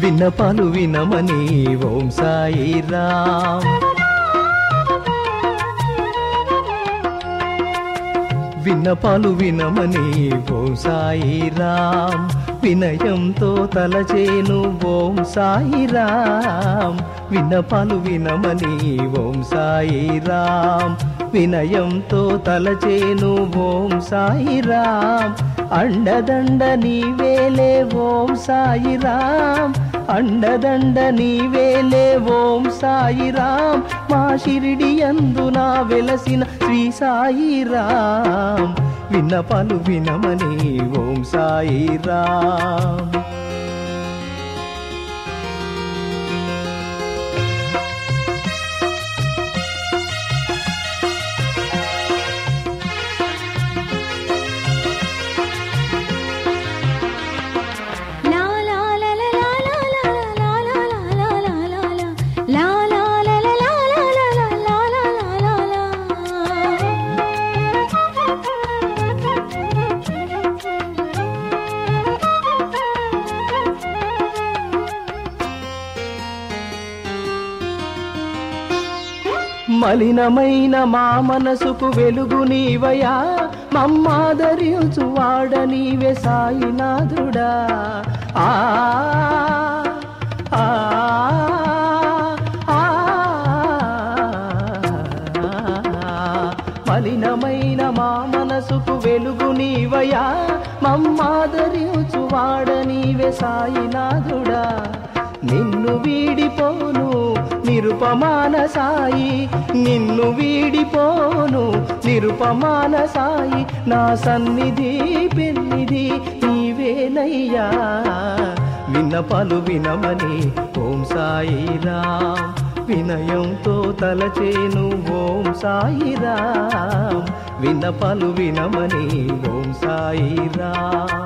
విన్నపాలు వినమని ఓం సాయి రామ్ విన్నపాలు వినమని ఓం సాయి రామ్ వినయంతో తలచేను ఓం సాయి రామ్ విన్నపాలు వినమని ఓం సాయి రామ్ వినయంతో తలచేను ఓం సాయి రామ్ అండదండ నీవేలే ఓం సాయి రామ్ అండదండ నీవేలే ఓం సాయి రామ్ మా షిరిడి అందునా వెలసిన శ్రీ సాయి రామ్ విన్నపాలు వినమని ఓం సాయి రామ్ లా లా లా లా లా లా లా లా లా లా లా లా లా. లా లా లా లా లా లా లా లా లా లా లా మలినమైన మా మనసుకు వెలుగు నీవయా మమ్మాదరించు వాడ నీవే సాయినాథుడా ఆ ఆ, ఆ, మలినమైన మా మనసుకు వెలుగు నీవయా మమ్మాదరించు వాడ నీవే సాయినాథుడా నిన్ను వీడిపోను నిరుపమాన సాయి నిన్ను వీడిపోను నిరుపమాన సాయి నా సన్నిధి పెన్నిధి నీవేనయ్యా విన్నపాలు వినమని ఓం సాయి రామ్ వినయంతో తలచేను ఓం సాయి రామ్ విన్నపాలు వినమని ఓం సాయి రామ్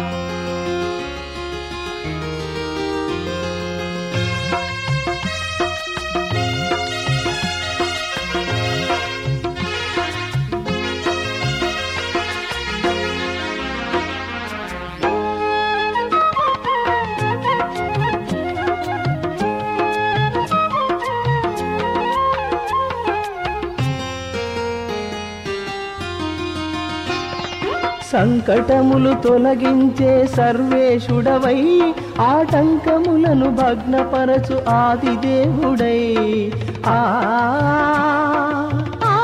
సంకటములు తొలగించే సర్వేశుడవై ఆటంకములను భగ్నపరచు ఆదిదేవుడై ఆ ఆ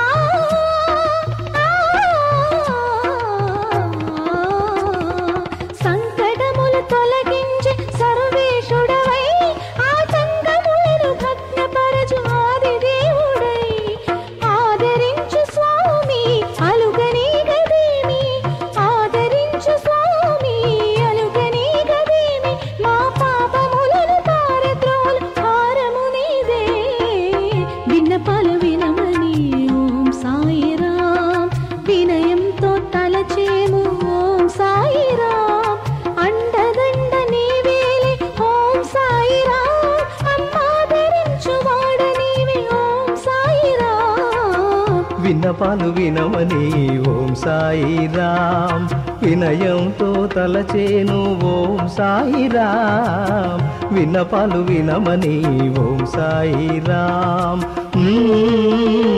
సంకటములు తొలగించి సర్వేశుడవై ఆటంకములను భగ్నపరచు ఆదిదేవుడై ఆదరించు స్వామి అలుగని గదేమి ఆదరించు స్వామి అలుగని గదేమి మా పాపములను పారద్రోలు భారము నీదే విన్నపాలు వినమని ఓం సాయి రామ్ వినయంతో తలచేము ఓం సాయి రామ్ అండదండ నీవేలే ఓం సాయి రామ్ అమ్మాదరించు వాడ నీవే ఓం సాయి రామ్ విన్నపాలు వినమని ఓం సాయి రామ్ వినయంతో తలచేను ఓం సాయి రామ్ విన్నపాలు వినమని ఓం సాయి రామ్ మ్మ్.